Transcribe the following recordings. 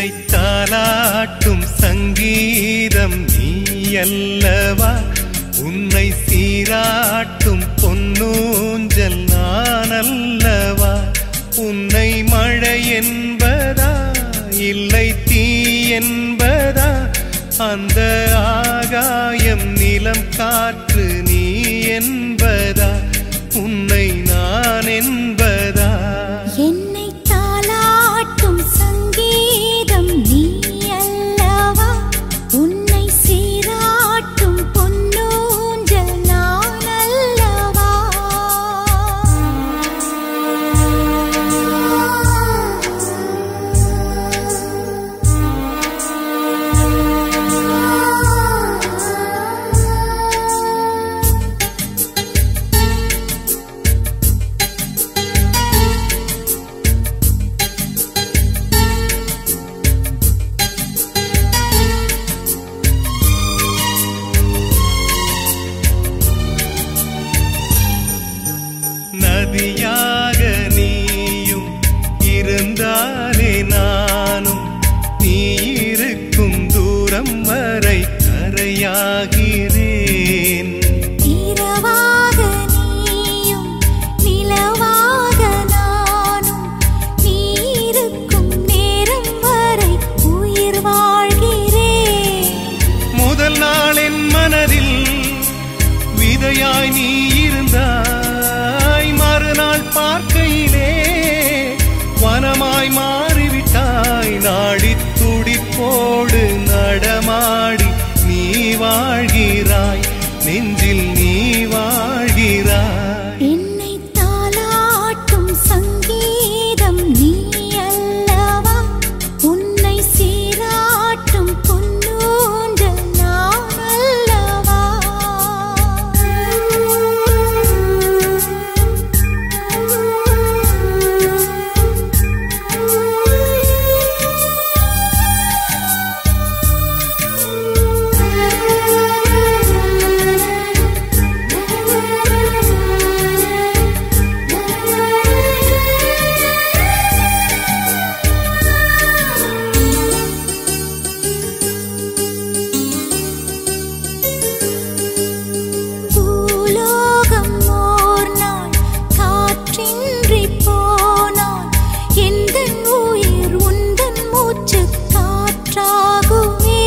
என்னை தாலாட்டும் சங்கீதம் நீ அல்லவா உன்னை சீராட்டும் பொன்னூஞ்சல் நான் அல்லவா உன்னை மழை என்பதா இல்லை தீ என்பதா அந்த ஆகாயம் நிலம் காற்று நீ என்பதா உன்னை நான் என்பதா என்னை தாலாட்டும் சங்கீதம் நீ அல்லவா உன்னை சீராட்டும் பொன்னூஞ்சல் நான் அல்லவா நதியாக நீயும் இருந்தாலே நானும் நீ இருக்கும் தூரம் வரை கரையாகிறேன் இரவாக நீயும் நிலவாக நானும் நீ இருக்கும் நேரம் வரை உயிர் வாழ்கிறேன் முதல் நாள் என் மனதில் விதையாய் நீ இருந்தாய் மறுநாள் பார்க்கையிலே வனமாய் மாறிவிட்டாய் நாடி துடிப்போடு நடமாடி நீ வாழ்கிறாய் நெஞ்சில் நீ வாழ்கிறாய் என்னை தாலாட்டும் சங்கீதம் நீ அல்லவா உன்னை சீராட்டும் பொன்னூஞ்சல் நான் அல்லவா பூலோகம் ஓர் நாள் காற்றின்றி போனால் எந்தன் உயிர் உந்தன் மூச்சு காற்றாகுமே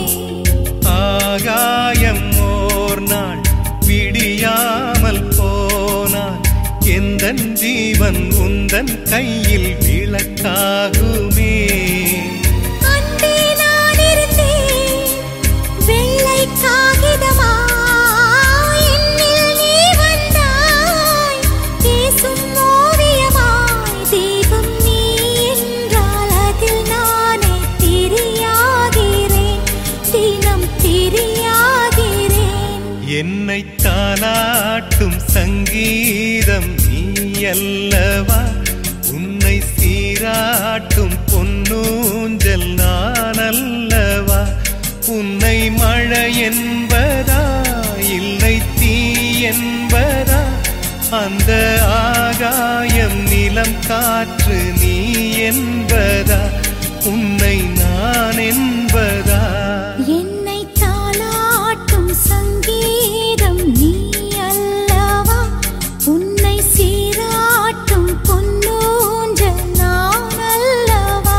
ஆகாயம் ஓர் நாள் விடியாமல் போனான் எந்த ஜீவன் உந்தன் கையில் விளக்காகுமே அன்பே நான் இருந்தேன் வெள்ளை காகிதமாய் என்னில் நீ வந்தாய் பேசும் ஓவியமாய் தெய்வம் நீ என்றால் அதில் நானே திரியாகிறேன் தினம் திரியாகிறேன் என்னை தாலாட்டும் சங்கீதம் நீ அல்லவா உன்னை சீராட்டும் பொன்னூஞ்சல் நான் அல்லவா உன்னை மழை என்பதா இல்லை தீ என்பதா அந்த ஆகாயம் நிலம் காற்று நீ என்பதா உன்னை நான் என்பதா என்னை தாலாட்டும் சங்கீதம் நீ அல்லவா உன்னை சீராட்டும் பொன்னூஞ்சல் நான் அல்லவா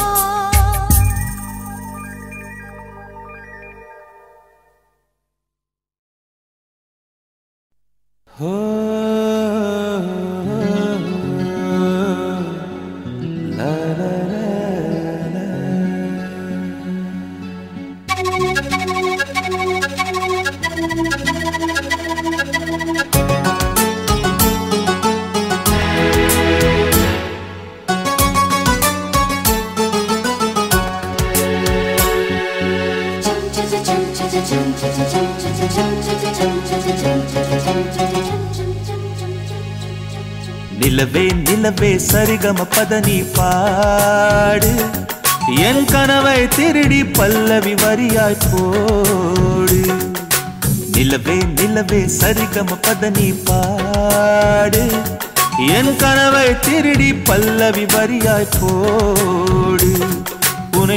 நிலவே நிலவே சரிகம பதனி பாடு என் கனவை திருடி பல்லவி வரியாய் போடு நிலவே நிலவே சரிகம பதனி பாடு என் கனவை திருடி பல்லவி வரியாய் போடு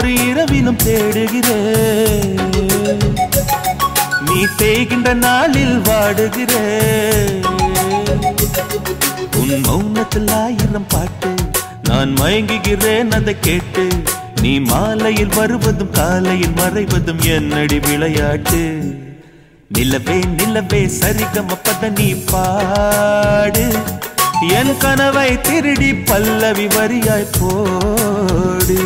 ஒவ்வொரு இரவிலும் தேடுகிறேன் நீ தேய்கின்ற நாளில் வாடுகிறேன் உன் மௌனத்தில் ஆயிரம் பாட்டு நான் மயங்குகிறேன் அதை கேட்டு நீ மாலையில் வருவதும் காலையில் மறைவதும் என்னடி விளையாட்டு நிலவே நிலவே சரிகம பத நீ பாடு என் கனவை திருடி பல்லவி வரியாய் போடு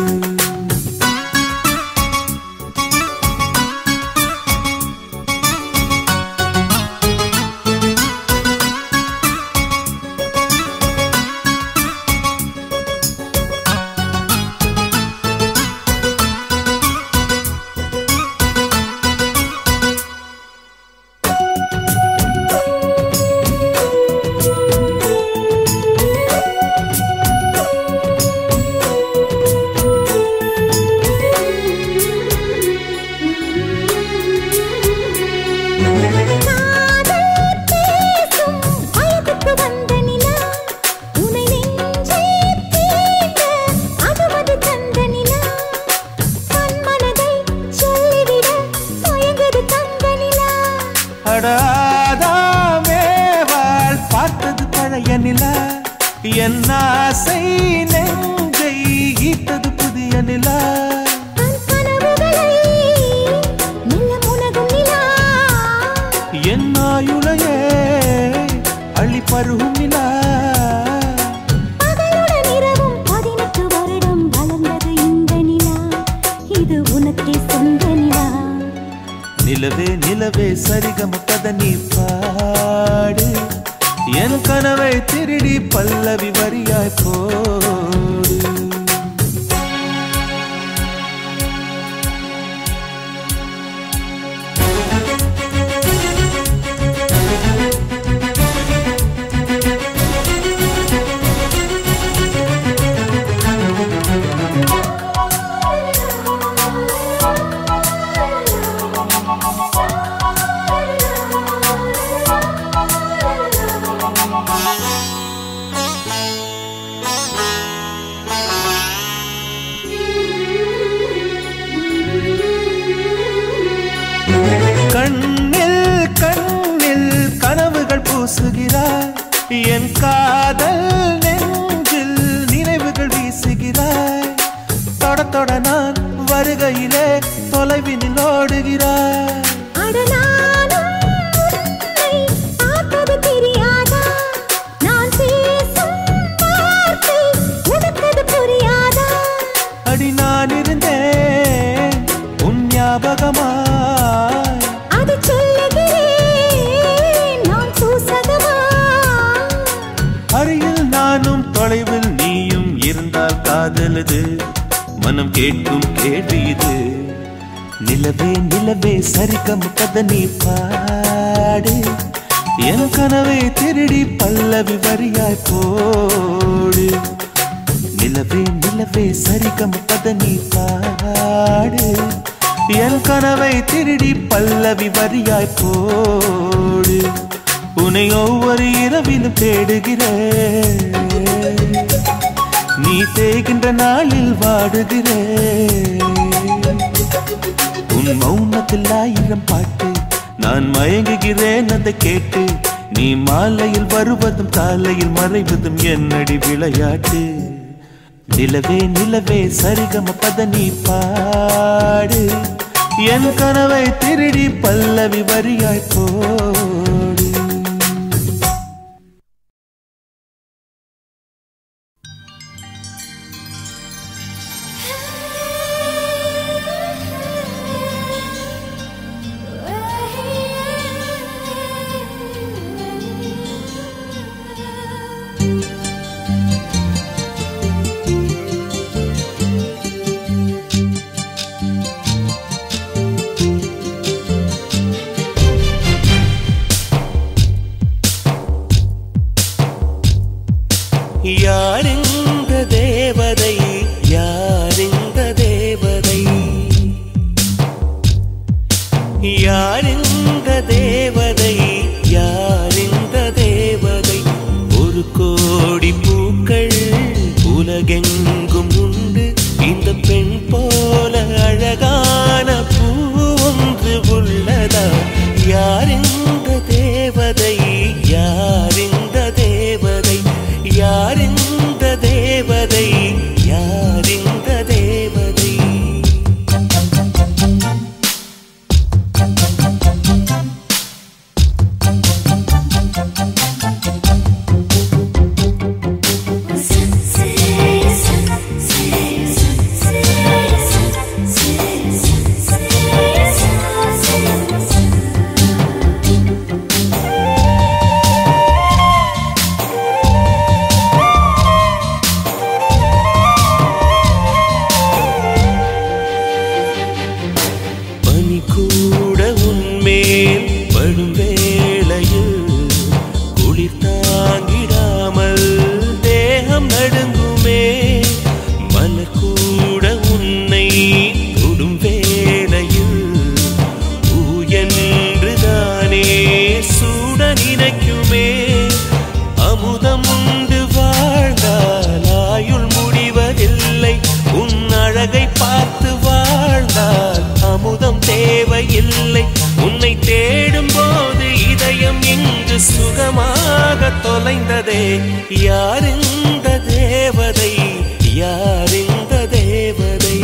காதல் பேசும் வயதுக்கு வந்த நிலா உனை நெஞ்சில் தீண்ட அனுமதி தந்த நிலா தன் மனதை சொல்லிவிட தயங்குது தந்த நிலா அடாதாமேவாள் பார்த்தது பழைய நிலா என் ஆசை நெஞ்சை ஈட்டது புதிய நிலா தன் கனவுகளை மெல்ல முனகும் நிலா என் ஆயுளையே அள்ளி பருகும் நிலா பகலுடன் இரவும் பதினெட்டு வருடம் வளர்ந்தது இந்த நிலா இது உனக்கே சொந்த நிலா நிலவே நிலவே சரிகம பத நீ பாடு என் கனவை திருடி பல்லவி வரியாய் போடு கண்ணில் கண்ணில் கனவுகள் பூசுகிறாய் என் காதல் நெஞ்சில் நினைவுகள் வீசுகிறாய் தொட தொட நான் வருகையிலே தொலைவினில் ஓடுகிறாய் அடனானும் உன்னை பார்த்தது தெரியாதா நான் பேசும் வார்த்தை உனக்கது புரியாதா அடி நான் இருந்தேன் உன் ஞாபகமாய் அது சொல்லுகிறேன் நான் சூசகமா அருகில் நானும் தொலைவில் நீயும் இருந்தால் காதலது மனம் கேட்கும் கேள்வி இது நிலவே நிலவே சரிகம் கத நீ பாடு என் கனவை திருடி பல்லவி வரியாய் போடு நிலவே நிலவே சரிகம் கத நீ பாடு என் கனவை திருடி பல்லவி வரியாய் போடு உன்னை ஒவ்வொரு இரவிலும் தேடுகிறேன் நீ தேய்கின்ற நாளில் வாடுகிறேன் உன் மௌனத்தில் ஆயிரம் பாட்டு நான் மயங்குகிறேன் அதை கேட்டு நீ மாலையில் வருவதும் காலையில் மறைவதும் என்னடி விளையாட்டு நிலவே நிலவே சரிகம பத நீ பாடு என் கனவை திருடி பல்லவி வரியாய் போடு யாரிந்த தேவதை யாரிந்த தேவதை யாரிந்த தேவதை யாரிந்த தேவதை ஒரு கோடி பூக்கள் உலகெங்கும் உண்டு இந்த பெண் போல யார் இந்த தேவதை யார் இந்த தேவதை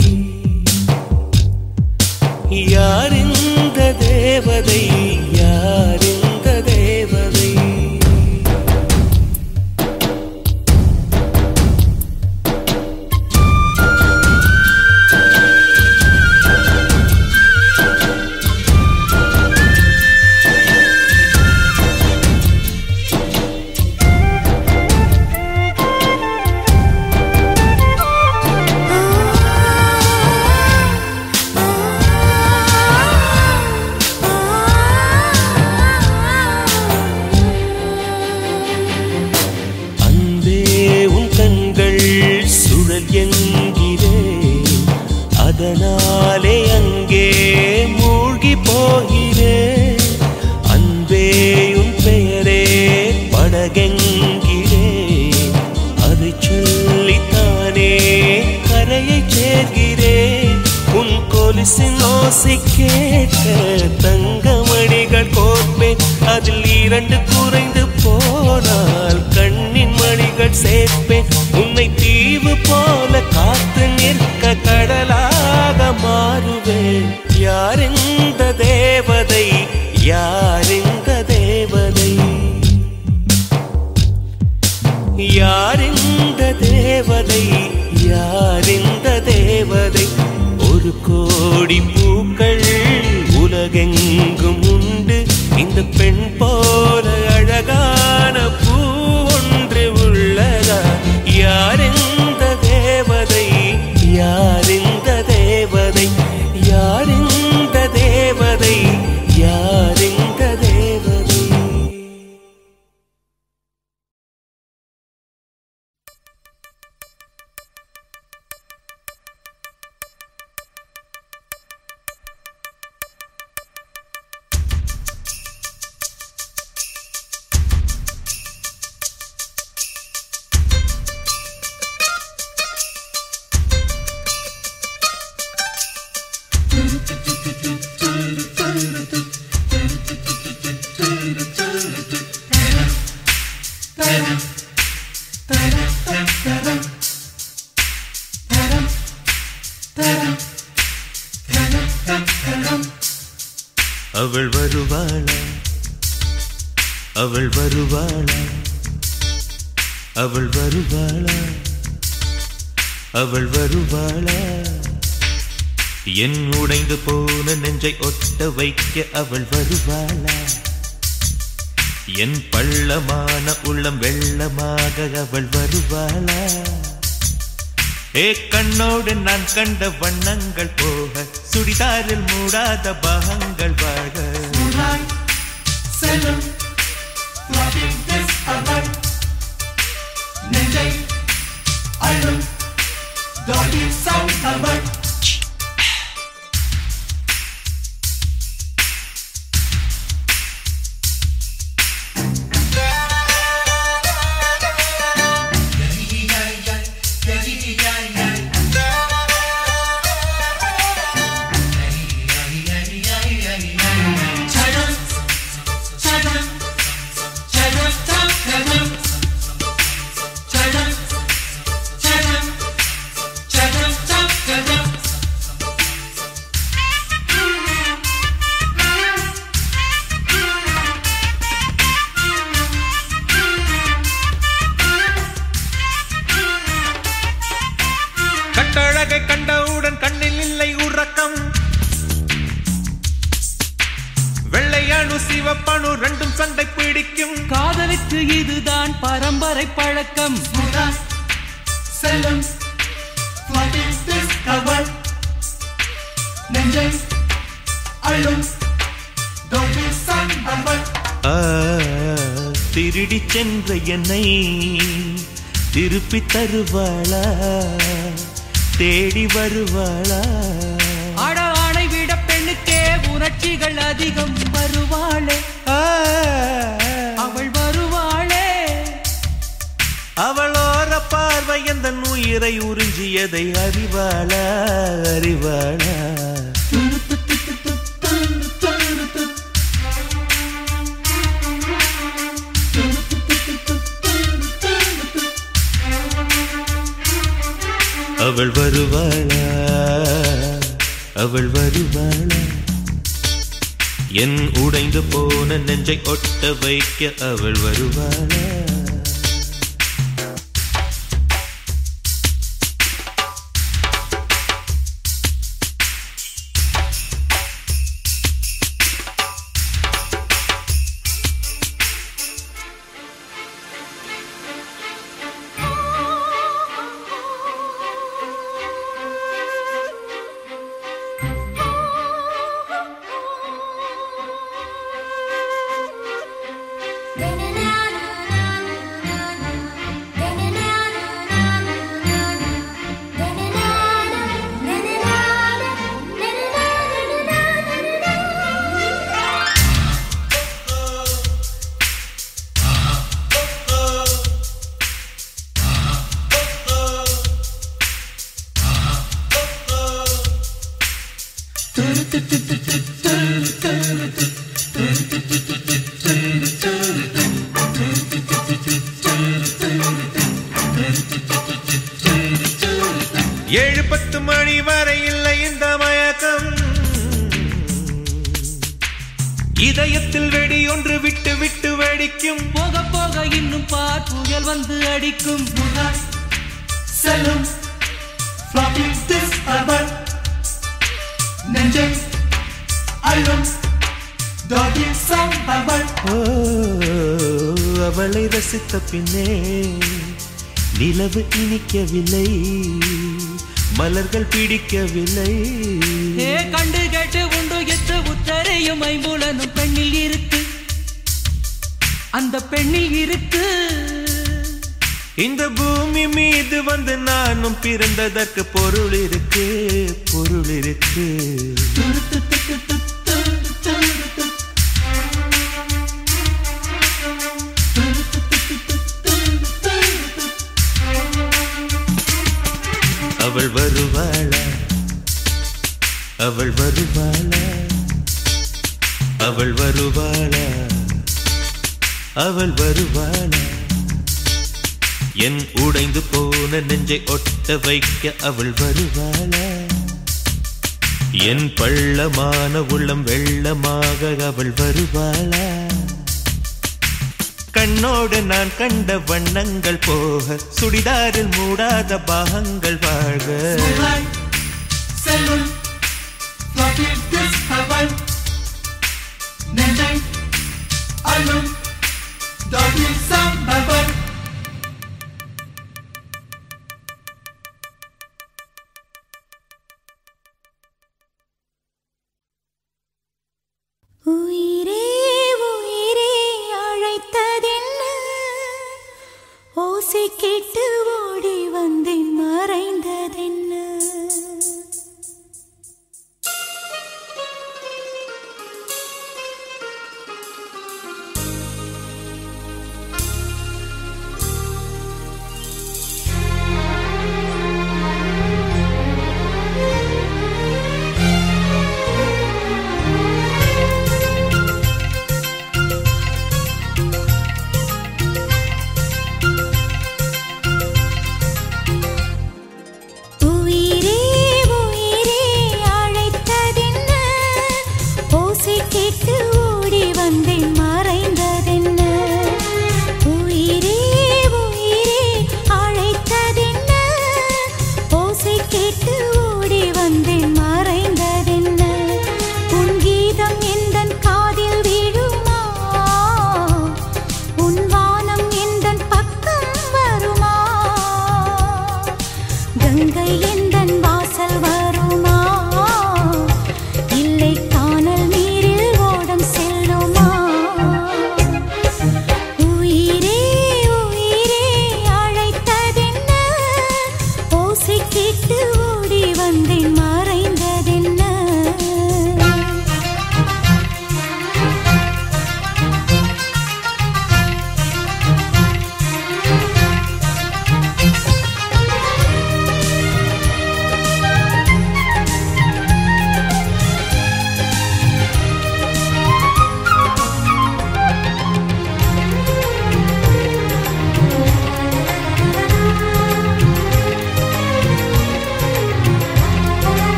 யார் இந்த தேவதை யார் இந்த தேவதை அன்பே உன் கண்கள் சுழல் என்கிறேன் அதனாலே அங்கே மூழ்கி போகிறேன் அன்பே உன் பெயரே படகென்கிறேன் அதை சொல்லித்தானே கரையை சேர்கிறேன் உன் கொலுசின் ஓசை கேட்க தங்கமணிகள் கோர்ப்பேன் அதில் இரண்டு குறைந்து போனால் கண்ணின் மணிகள் சேர்ப்பேன் உன்னை தீவு போல காத்து நிற்க கடலாக மாறுவேன் யார் இந்த தேவதை யார் இந்த தேவதை யார் இந்த தேவதை யார் இந்த தேவதை ஒரு கோடி பூக்கள் உலகெங்கும் உண்டு இந்த பெண் போல அழகான பூ ஒன்று உள்ளதா யார் இந்த தேவதை யார் இந்த தேவதை யார் இந்த தேவதை யார் இந்த தேவதை அவள் வருவாளா அவள் வருவாளா அவள் வருவாளா அவள் வருவாளா என் உடைந்து போன நெஞ்சை ஒட்ட வைக்க அவள் வருவாளா என் பள்ளமான உள்ளம் வெள்ளமாக அவள் வருவாளா ஏ கண்ணோடு நான் கண்ட வண்ணங்கள் போக சுடிதாரில் மூடாத பாகங்கள் வாழ செல்லும் floating this அவள் நெஞ்சை அழும் doggy sound அவள் Children, children, children, children, children, children, children, children. கட்டழகை கண்டவுடன் கண்ணில் இல்லை உறக்கம் வெள்ளையணு சிவப்பணு ரெண்டும் சண்டை பிடிக்கும் காதலுக்கு இதுதான் பரம்பரை பழக்கம் Mudan, செல்லும் floating this அவள் நெஞ்சை அழும் doggy sound அவள் ஆ, திருடி சென்ற என்னை திருப்பி தருவாளா தேடி வருவாளா அட ஆணை விட பெண்ணுக்கே உணர்ச்சிகள் அதிகம் வருவாளே ஆ, அவள் வருவாளே அவளோர பார்வை எந்த உயிரை உறிஞ்சியதை அறிவாளா அறிவாளா அவள் வருவாளா அவள் வருவாளா என் உடைந்து போன நெஞ்சை ஒட்ட வைக்க அவள் வருவாளா ஏழு பத்து மணி வரை இல்லை இந்த மயக்கம் இதயத்தில் வெடி ஒன்று விட்டு விட்டு வெடிக்கும் போக போக இன்னும் பார் புயல் வந்து அடிக்கும் Moonlight, செல்லும் floppy this urban நெஞ்சை அள்ளும் doggy song urban ஓ, அவளை ரசித்த பின்னே நிலவு இனிக்கவில்லை மலர்கள் பிடிக்கவில்லை ஏ கண்டு கேட்டு உண்டு எத்து உத்தரையும் ஐம்புலனும் பெண்ணில் இருக்கு அந்த பெண்ணில் இருக்கு இந்த பூமி மீது வந்து நானும் பிறந்ததற்கு பொருள் இருக்கு பொருள் இருக்கு அவள் வருவாளா அவள் வருவாளா அவள் வருவாளா அவள் வருவாளா என் உடைந்து போன நெஞ்சை ஒட்ட வைக்க அவள் வருவாளா என் பள்ளமான உள்ளம் வெள்ளமாக அவள் வருவாளா கண்ணோடு நான் கண்ட வண்ணங்கள் போக சுடிதாரில் மூடாத பாகங்கள் வாழ்க Moonlight, செல்லும் floppy this urban நெஞ்சை அள்ளும் doggy song urban உயிரே உயிரே அழைத்ததென்ன ஓசை கேட்டு ஓடி வந்தேன் மறைந்ததென்ன உயிரே உயிரே அழைத்ததென்ன ஓசை கேட்டு ஓடி வந்தேன் மறைந்ததென்ன உயிரே உயிரே அழைத்ததென்ன ஓசை கேட்டு ஓடி வந்தேன் மறைந்ததென்ன உன் கீதம் எந்தன் காதில் விழுமா உன் வானம் எந்தன் பக்கம் வருமா கங்கை எந்தன் வாசல் வருமா இல்லை காணல் நீரில் ஓடம் செல்லுமா உயிரே உயிரே அழைத்ததென்ன ஓசை கேட்டு ஓடி வந்தேன் மறைந்ததென்ன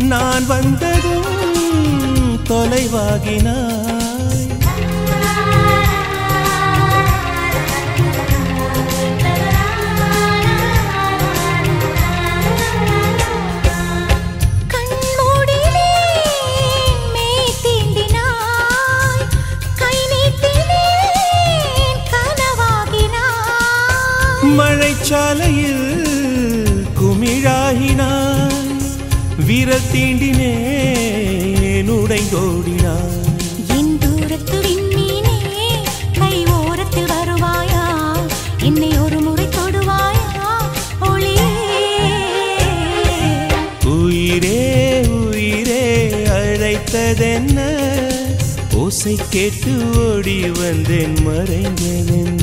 நான் வந்ததும் தொலைவாகினாய் கண்மூடினே மெய் தீண்டினாய் கை நீட்டினேன் கனவாகினாய் மழைச்சாலையில் குமிழாகினாய் விரல் தீண்டினேன் உடைந்தோடினாய் என் தூரத்து விண்மீனே கை ஓரத்தில் வருவாயா என்னை ஒரு முறை தொடுவாயா ஒளியே உயிரே உயிரே அழைத்ததென்ன ஓசை கேட்டு ஓடி வந்தேன் மறைந்ததென்ன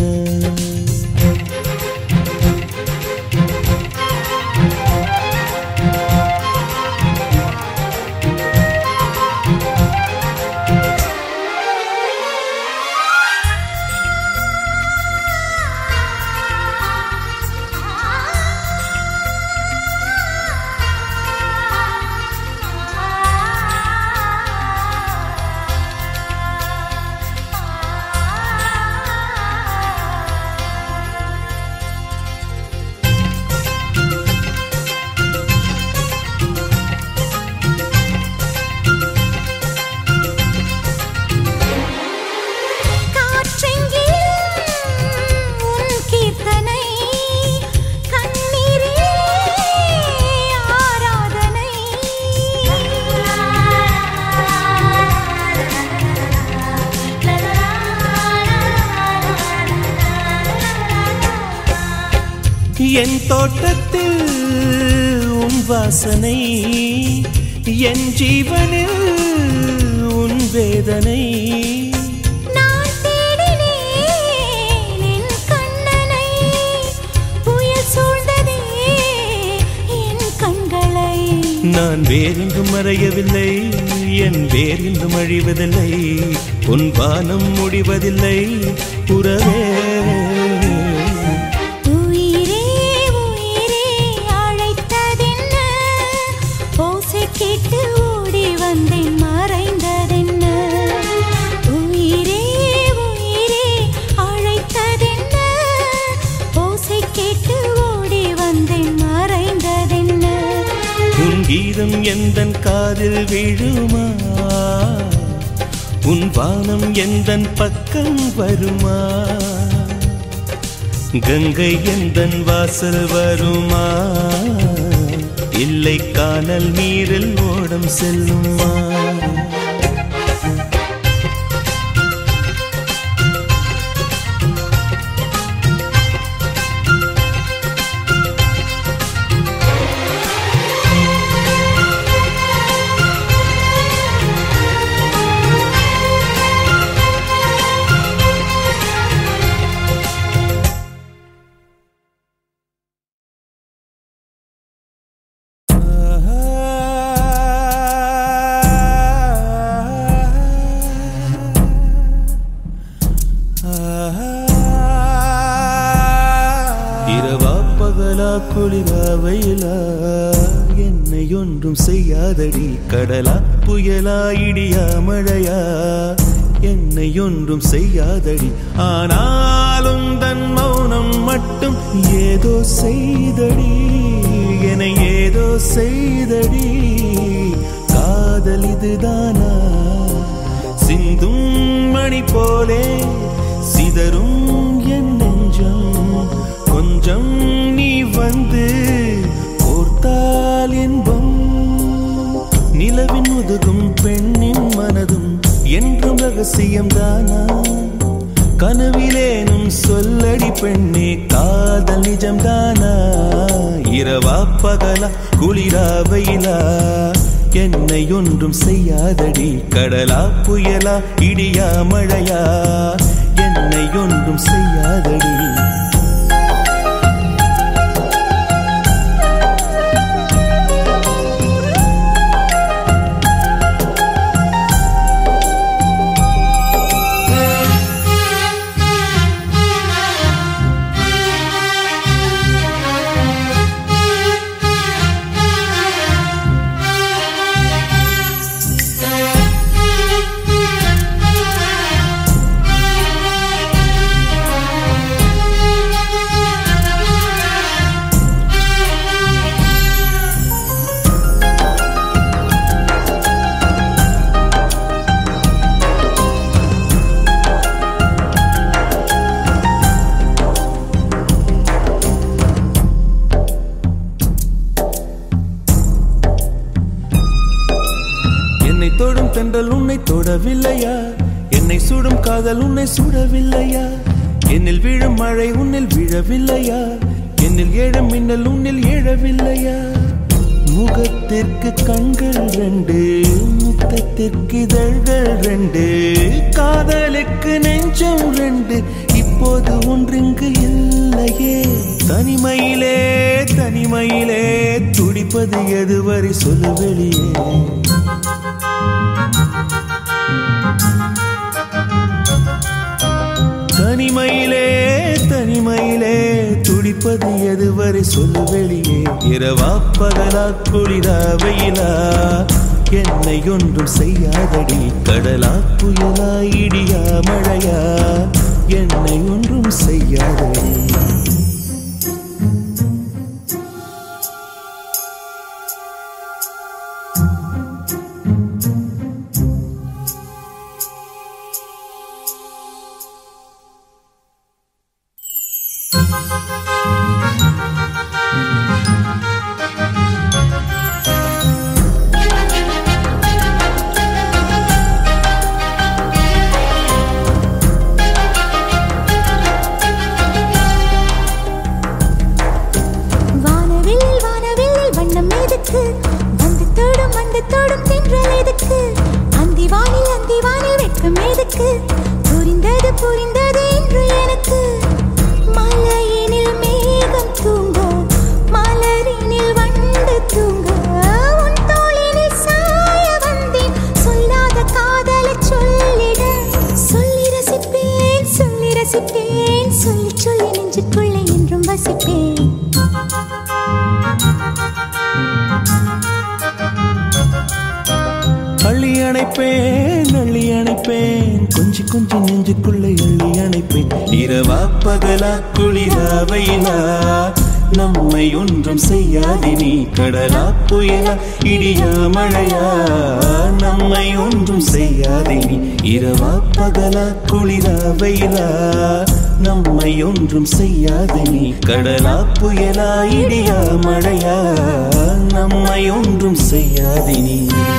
காற்றெங்கிலும் உன் கீர்த்தனை கண்ணீரே ஆராதனை என் தோட்டத்தில் உன் வாசனை என் ஜீவனில் உன் வேதனை நான் தேடினேன் என் கண்ணனை புயல் சூழ்ந்ததே என் கண்களை நான் வேறெங்கும் மறையவில்லை என் வேறெங்கும் அழிவதில்லை உன் வானம் முடிவதில்லை உறவே உயிரே உயிரே அழைத்ததென்ன ஓசை கேட்டு ஓடி வந்தேன் மறைந்ததென்ன உயிரே உயிரே அழைத்ததென்ன ஓசை கேட்டு ஓடி வந்தேன் மறைந்ததென்ன உன் கீதம் எந்தன் காதில் விழுமா உன் வானம் எந்தன் பக்கம் வருமா கங்கை எந்தன் வாசல் வருமா இல்லை காணல் நீரில் ஓடம் செல்லுமா இரவா பகலா குளிரா வெயிலா என்னை ஒன்றும் செய்யாதடி கடலா புயலா இடியா மழையா என்னை ஒன்றும் செய்யாதடி ஆனாலும் தன் மௌனம் மட்டும் ஏதோ செய்தடி என ஏதோ செய்தடி காதல் இதுதானா சிந்தும் மணி போலே சிதறும் என் நெஞ்சம் கொஞ்சம் நீ வந்து கோர்த்தால் இன்பம் நிலவின் முதுகும் பெண்ணின் மனதும் என்றும் ரகசியம் தானா கனவிலேனும் சொல்லடி பெண்ணே காதல் நிஜம் தானா இரவா பகலா குளிரா வெயிலா என்னை ஒன்றும் செய்யாதடி கடலா புயலா இடியா மழையா என்னை ஒன்றும் செய்யாதடி தொடவில்லையா என்னை சுடும் காதல் உன்னை சுடவில்லையா என்னில் விழும் மழை உன்னில் விழவில்லையா என்னில் ஏழும் மின்னல் உன்னில் ஏழவில்லையா முகத்திற்கு கண்கள் ரெண்டு முத்தத்திற்கு இதழ்கள் ரெண்டு காதலுக்கு நெஞ்சம் ரெண்டு இப்போது ஒன்றிங்கு இல்லையே தனிமையிலே தனிமையிலே துடிப்பது எதுவரை சொல்லு வெளியே தனிமையிலே தனிமையிலே துடிப்பது எதுவரை சொல்லு வெளியே இரவா பகலா குளிரா வெயிலா என்னை ஒன்றும் செய்யாதடி கடலா புயலா இடியா மழையா என்னை ஒன்றும் செய்யாதடி வானவில் வானவில் வண்ணம் எதுக்கு வந்து தோடும் வந்து தோடும் தென்றல் எதுக்கு அந்தி வானில் அந்தி வானில் வெட்கம் எதுக்கு புரிந்தது புரிந்தது இன்று எனக்கு மலையினில் மேகம் தூங்க மலரினில் வண்டு தூங்க உன் தோளினில் சாய வந்தேன் சொல்லாத காதலை சொல்லிட சொல்லி ரசிப்பேன் சொல்லி ரசிப்பேன் சொல்லி சொல்லி நெஞ்சுக்குள்ளே என்றும் வசிப்பேன் அள்ளி அணைப்பேன் அள்ளி அணைப்பேன் கொஞ்சி கொஞ்சி நெஞ்சுக்குள்ளே அள்ளி அணைப்பேன் இரவா பகலா குளிரா வெயிலா நம்மை ஒன்றும் செய்யாதே நீ கடலா புயலா இடியா மழையா நம்மை ஒன்றும் செய்யாதே நீ இரவா பகலா குளிரா வெயிலா நம்மை ஒன்றும் செய்யாதே நீ கடலா புயலா இடியா மழையா நம்மை ஒன்றும் செய்யாதே நீ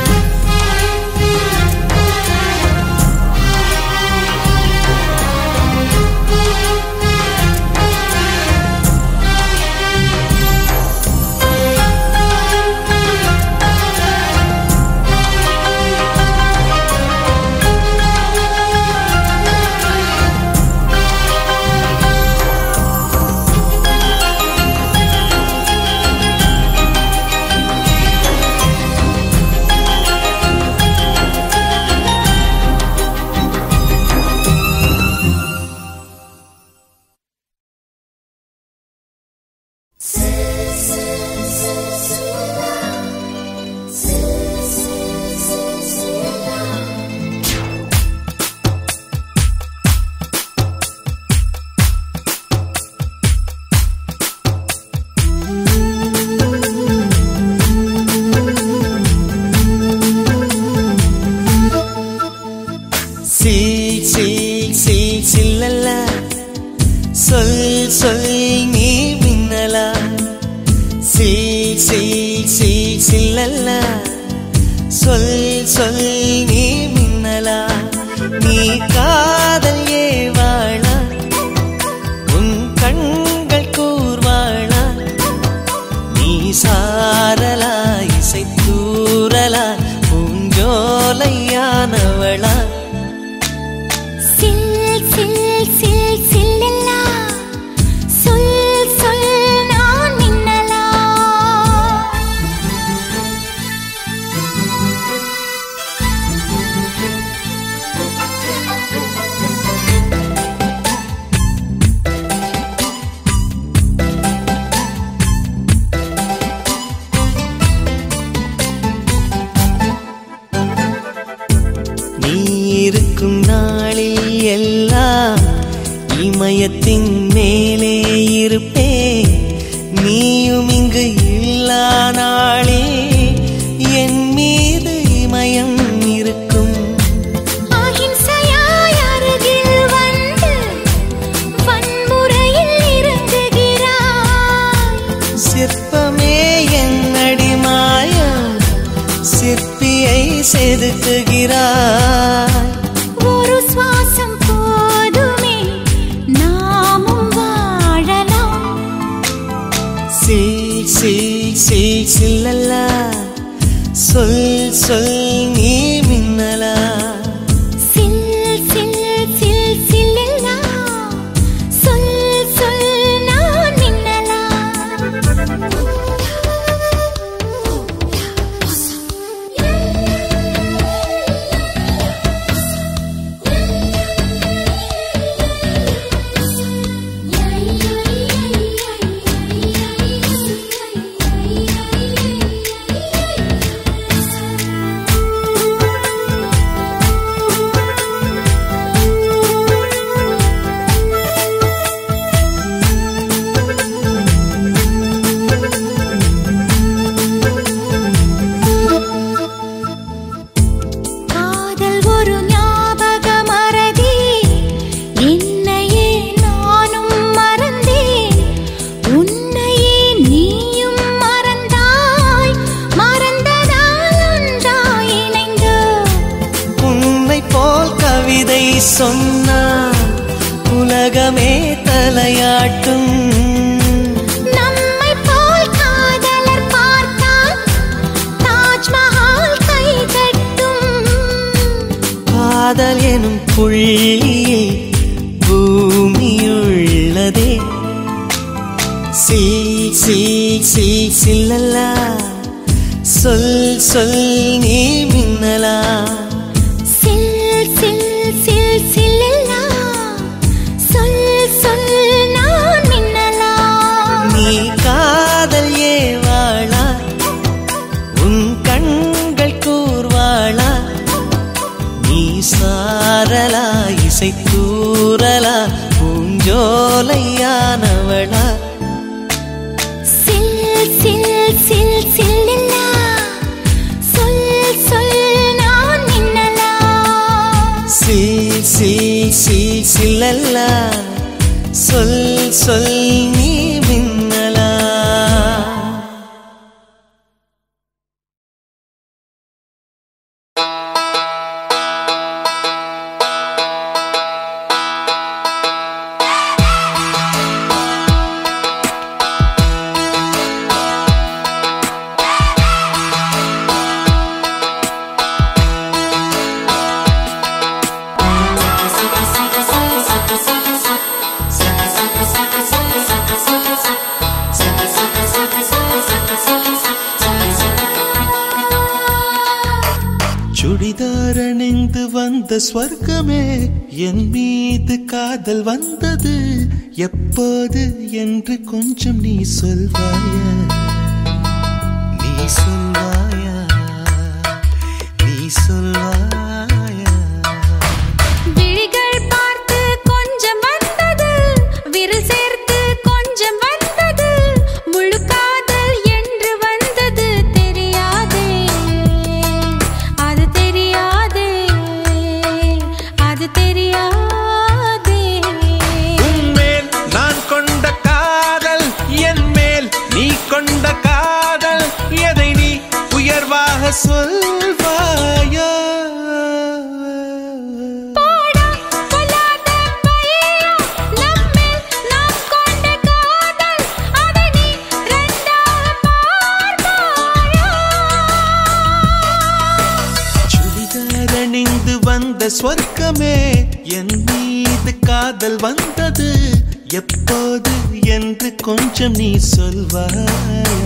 சில் சில் சில் சில்லல்ல சொல் சொல் நீ மின்னலா சில் சில் சில் சில்லல்ல சொல் சொல் நீ மின்னலா நீ காதல் ஏவாளா உன் கண்கள் கூர்வாளா நீ சாரலா இசைத்தூரலா பூஞ்சோலையானவளா சில் சில் சில் சில்லெல்லா சொல் சொல் நான் மின்னலா நீ இருக்கும் நாளில் எல்லாம் இமயத்தின் மேலே இருப்பே நீயும் இங்கு இல்லா நாளே என் மீது இமயம் இருக்கும் அஹிம்சையாய் அருகில் வந்து வன்முறையில் இறங்குகிறாய் சிற்பமே என்னடி மாயம் சிற்பியை செதுக்குகிறார் சில் சில் சில்லல்லா சொல் சொல் நீ மின்னலா சில் சில் சில் சில்லெல்லா சொல் சொல் நான் மின்னலா காதல் ஒரு ஞாபக மறதி என்னையே நானும் மறந்தேன் உன்னையே நீயும் மறந்தாய் மறந்ததால் ஒன்றாய் இணைந்தோம் உன்னை போல் கவிதை சொன்னால் உலகமே தலையாட்டும் நம்மை போல் காதலர் பார்த்தால் தாஜ்மஹால் கை தட்டும் காதல் எனும் புள்ளியில் பூமியுள்ளதே சில் சில் சில் சில்லல்லா சொல் சொல் நீ மின்னலா சில் சில் சில் சில்லெல்லா சொல் சொல் நான் மின்னலா நீ காதல் ஏவாளா உன் கண்கள் கூர்வாளா நீ சாரலா இசை தூரலா பூஞ்சோலையானவளா சில் சில் சில் சில்லெல்லா சொல் சொல் நான் மின்னலா சில் சில் சில் சில்லல்லா சொல் சொல் நீ மின்னலா சுடிதார் அணிந்து வந்த ஸ்வர்க்கமே என் மீது காதல் வந்தது எப்போது என்று கொஞ்சம் நீ சொல்வாயா நீ சொல்வாயா நீ சொல்வாயா விழிகள் பார்த்து கொஞ்சம் வந்தது விரல் சேர்த்து கொஞ்சம் வந்தது முழு காதல் என்று வந்தது தெரியாதே அது தெரியாதே அது தெரியாதே உன்மேல் நான் கொண்ட காதல் என் மேல் நீ கொண்ட காதல் எதை நீ உயர்வாக சொல்வாயா போடா பொல்லாத பையா நம்மேல் நாம் கொண்ட காதல் அதை நீ ரெண்டாக பார்ப்பாயா சுடிதார் அணிந்து வந்த ஸ்வர்க்கமே என் மீது காதல் வந்தது எப்போது என்று கொஞ்சம் நீ சொல்வாயா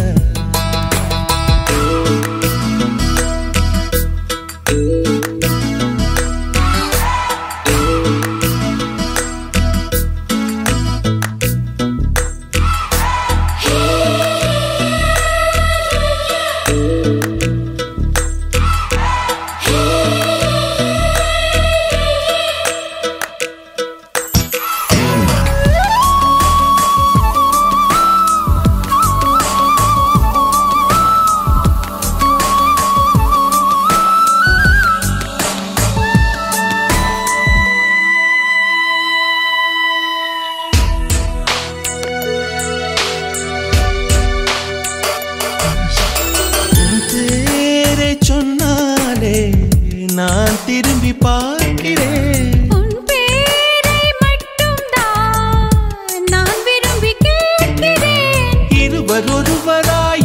உன் பேரை சொன்னாலே நான் திரும்பி பார்க்கிறேன் உன் பேரை மட்டும்தான் நான் விரும்பி கேட்கிறேன் இருவர் ஒருவராய்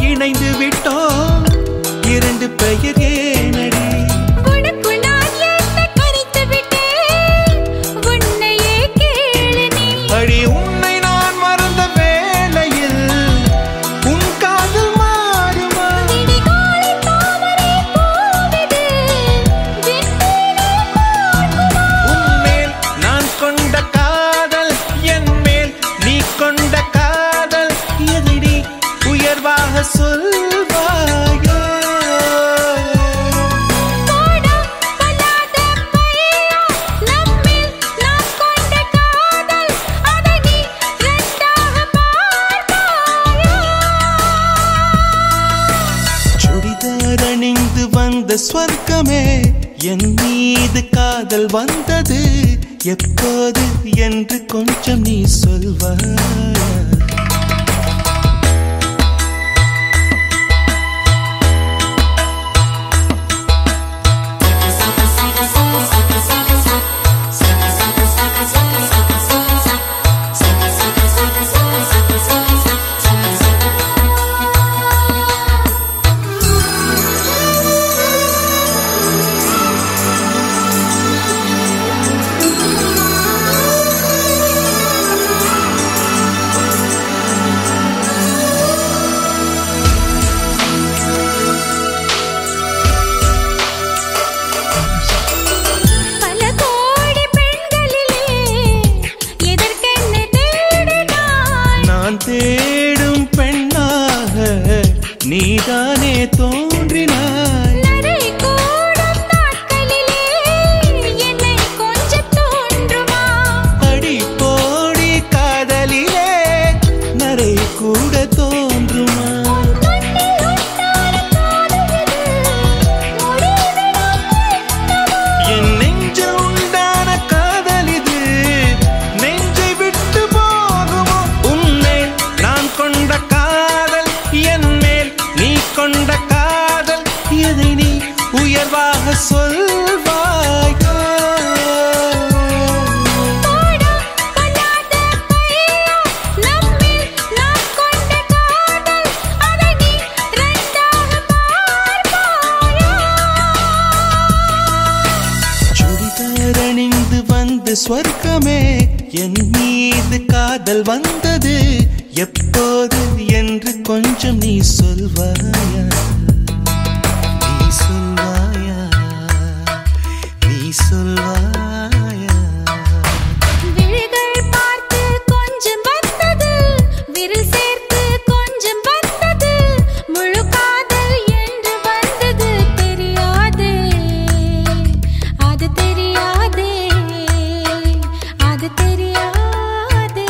ஸ்வர்க்கமே என் மீது காதல் வந்தது எப்போது என்று கொஞ்சம் நீ சொல்வாய் பல கோடி பெண்களிலே எதற்கென்ன தேடினாய் நான் தேடும் பெண்ணாக நீதானே தோன்றினாய் நடை கூடும் நாட்களிலே என்னை கொஞ்சம் தோன்றுமா அடி போடி காதலிலே நரை கூட தோன்றுமா கண்ணில் உண்டான காதலிது முடிவிடம் என் நெஞ்சு உண்டான காதல் இது நெஞ்சை விட்டு போகுமோ உன்மேல் நான் கொண்ட காதல் என் மேல் நீ கொண்ட காதல் எதை நீ உயர்வாக சொல்வாய் போடா பண்ணாத பையா நம்மில் நாம் கொண்ட காதல் அதை நீ ரெண்டாக பார்ப்பாயா சுடிதார் அணிந்து வந்து ஸ்வர்க்கமே என் மீது காதல் வந்தது எப்போது என்று கொஞ்சம் நீ சொல்வாயா நீ சொல்வாயா நீ சொல்வாயா விழிகள் பார்த்து கொஞ்சம் வந்தது விரல் சேர்த்து கொஞ்சம் வந்தது முழு காதல் என்று வந்தது தெரியாதே அது தெரியாதே அது தெரியாதே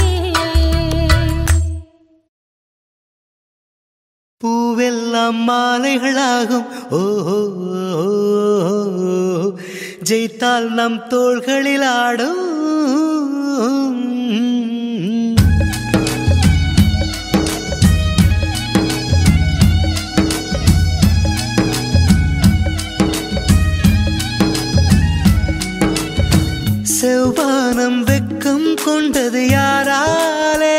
பூவெல்லாம் மாலைகளாகும் ஓ ஓ, ஓ, ஓ. ஜெயித்தால் நம் தோள்களில் ஆடும் செவ்வானம் வெக்கம் கொண்டது யாராலே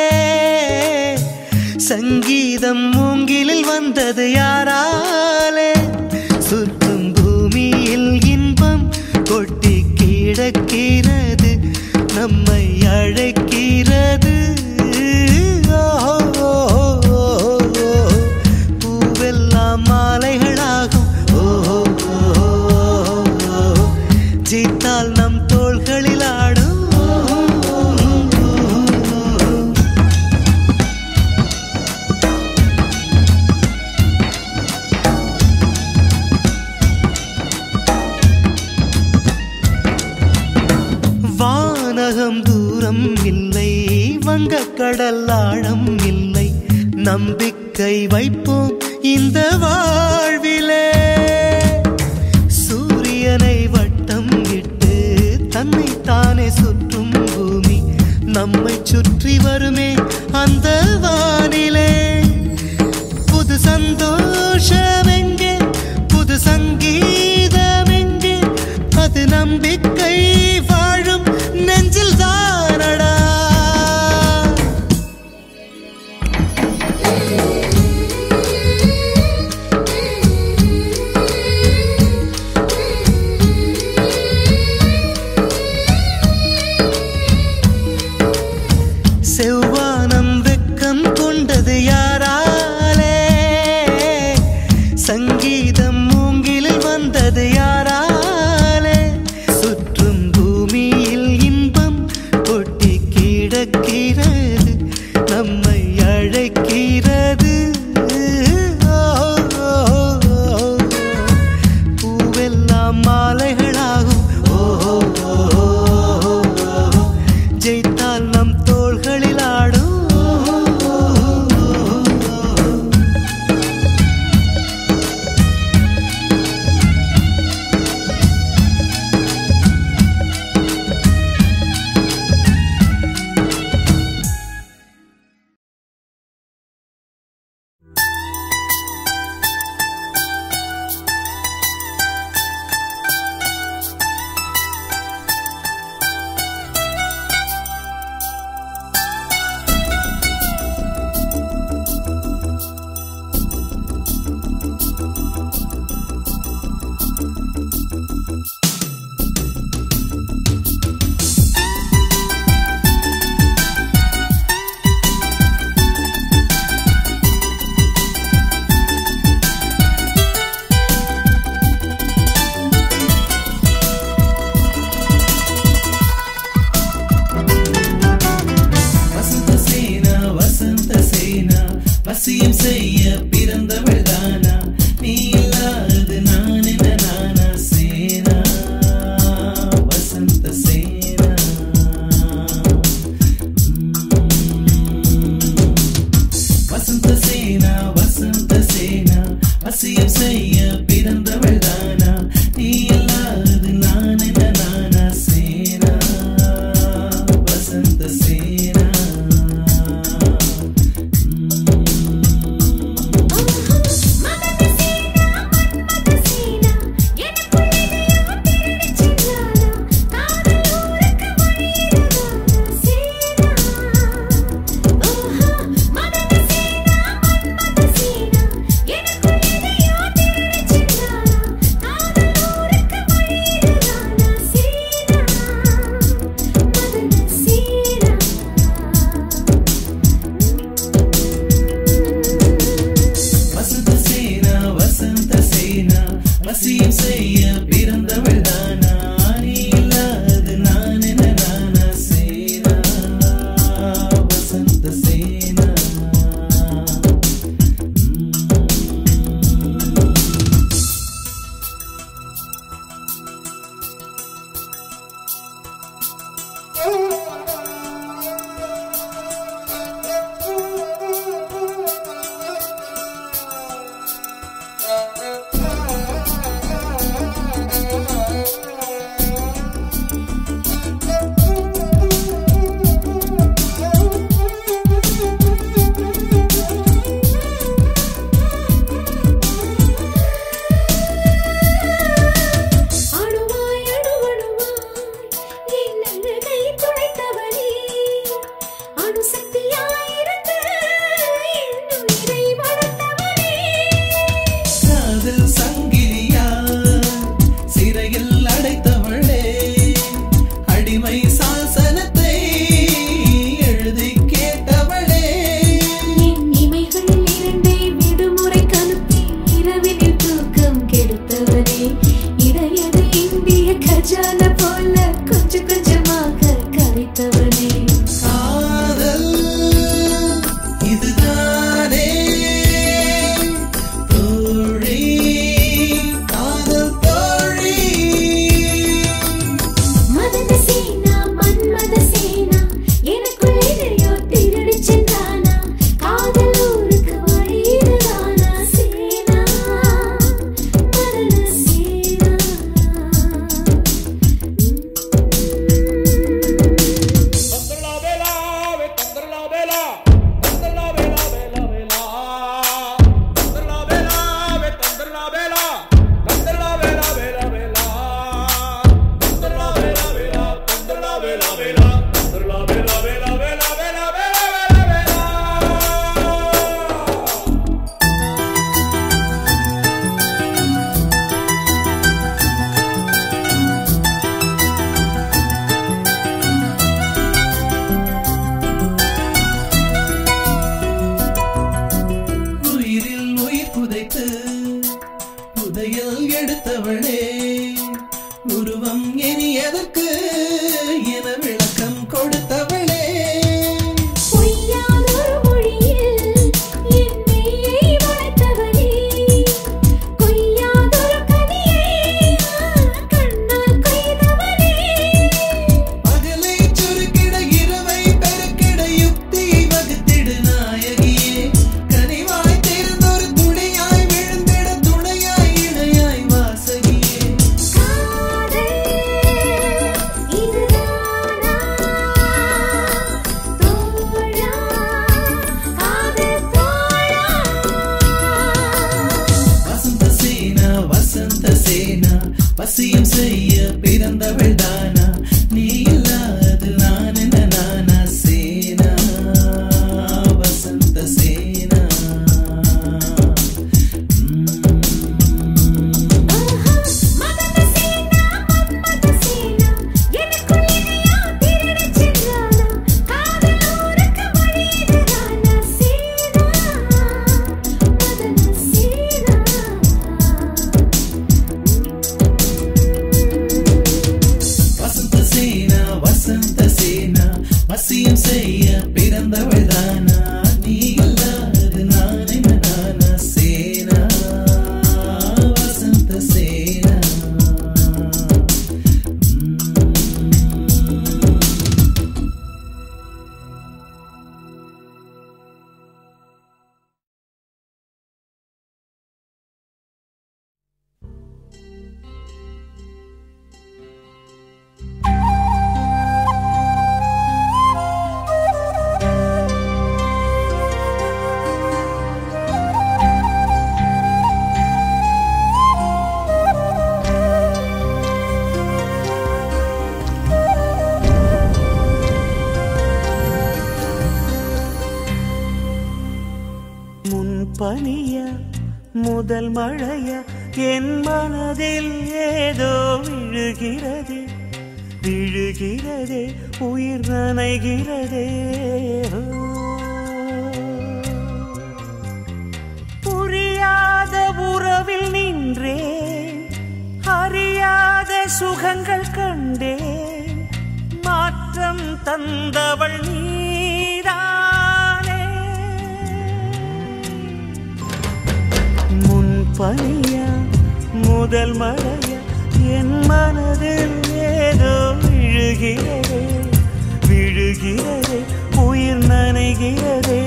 சங்கீதம் மூங்கிலில் வந்தது யாராலே சுற்றும் பூமியில் இன்பம் கொட்டி கிடக்கிறது நம்மை அழைக்கிறது ஓ, ஓ, ஓ, ஓ. பூவெல்லாம் மாலைகளாகும் ஓ, ஓ, ஓ, ஓ. ஜீத்தால் நம் தோள்களில் ஆடும் வானகம் தூரம் இல்லை வங்கக்கடல் ஆழம் இல்லை நம்பிக்கை வைப்போம் இந்த வாழ்விலே சூரியனை வட்டம் இட்டு தன்னை தானே சுற்றும் பூமி நம்மை சுற்றி வருமே அந்த வானிலே புது சந்தோஷம் எங்கே புது சங்கீதம் எங்கே அது நம்பிக்கை வாழும் நெஞ்சில் தானடா செவ்வானம் வெக்கம் கொண்டது யாராலே சங்கீதம் மூங்கிலில் வந்தது யாராலே சுற்றும் பூமி பனியா முதல் மழையா என் மனதில் ஏதோ விழுகிறதே விழுகிறதே உயிர் நனைகிறதே ஓ. புரியாத உறவில் நின்றேன் அறியாத சுகங்கள் கண்டேன் மாற்றம் தந்தவள் நீதானே முன் பனியா முதல் மழையா என் மனதில் ஏதோ விழுகிறதே விழுகிறதே உயிர் நனைகிறதே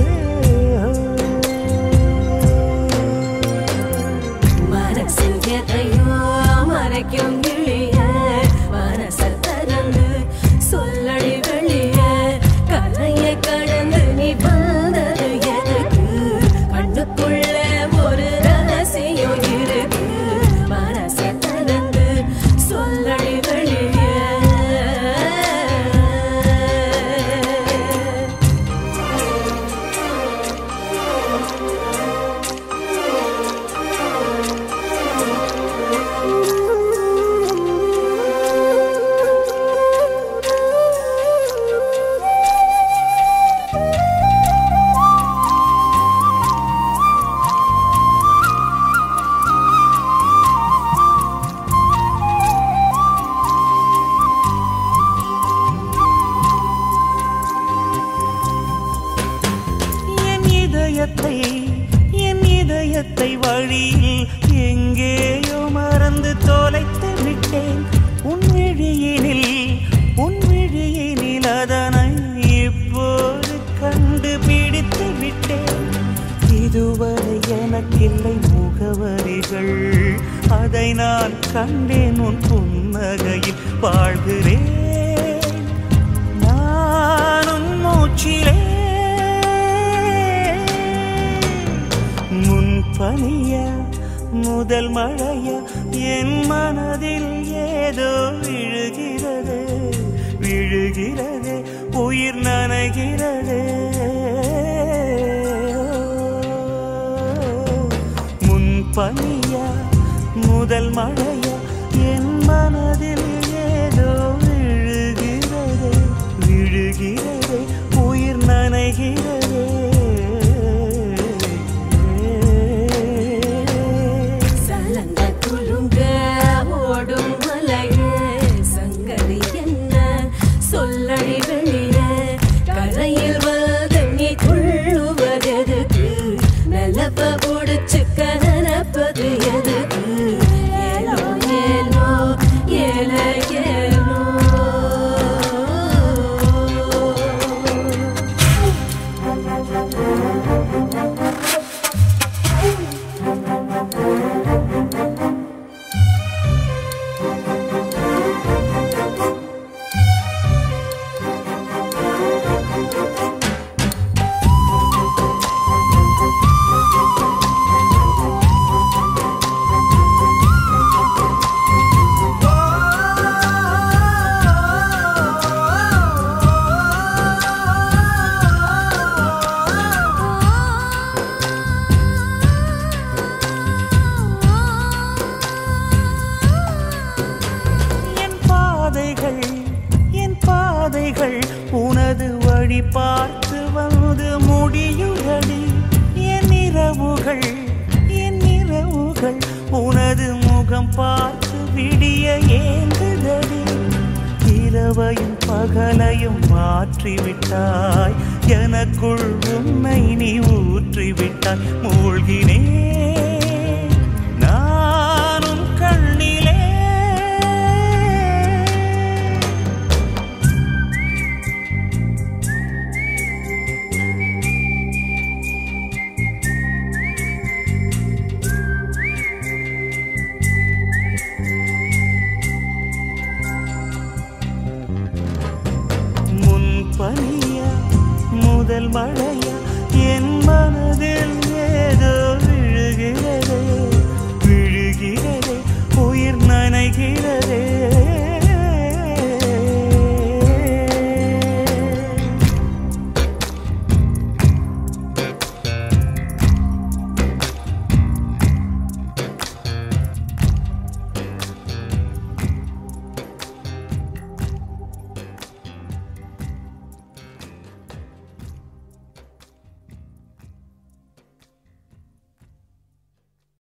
மனசில் எதையோ மறைக்கும் கிளிய மனசை திறந்து சொல்லடி வெளிய கரையை கடந்து நீ வந்தது எதுக்கு கண்ணுக்குள்ள ஒரு ரகசியம் இருக்கு மனசை திறந்து சொல்லடி வெளிய என் இதயத்தை என் இதயத்தை வழியில் எங்கேயோ மறந்து தொலைத்து விட்டேன் உன் விழியினில் உன் விழியினில் அதனை இப்போது கண்டுபிடித்து விட்டேன் இதுவரை எனக்கில்லை முகவரிகள் அதை நான் கண்டேன் உன் புன்னகையில் வாழ்கிறேன் நானும் மூச்சிலே முன் பனியா முதல் மழையா என் மனதில் ஏதோ விழுகிறது விழுகிறது உயிர் நனைகிறது முன் பனியா முதல் மழையா என் மனதில் ஏதோ விழுகிறது விழுகிறது உயிர் நனைகிறது சலங்க குலுங்க ஓடும் மலையே சங்கதி என்ன சொல்லடி வெளிய கரையில் வந்து நீ துள்ளுவதெதுக்கு நிலப்ப பொடிச்சுக்க நினைப்பது எதுக்கு ஏலோ ஏலோ ஏல ஏலோ என் பாதைகள் என் பாதைகள் உனது வழி பார்த்து வந்து முடியுதடி என் இரவுகள் என் இரவுகள் உனது முகம் பார்த்து விடிய ஏங்குதடி இரவையும் பகலையும் மாற்றிவிட்டாய் எனக்குள் உன்னை நீ ஊற்றிவிட்டாய் மூழ்கினேன்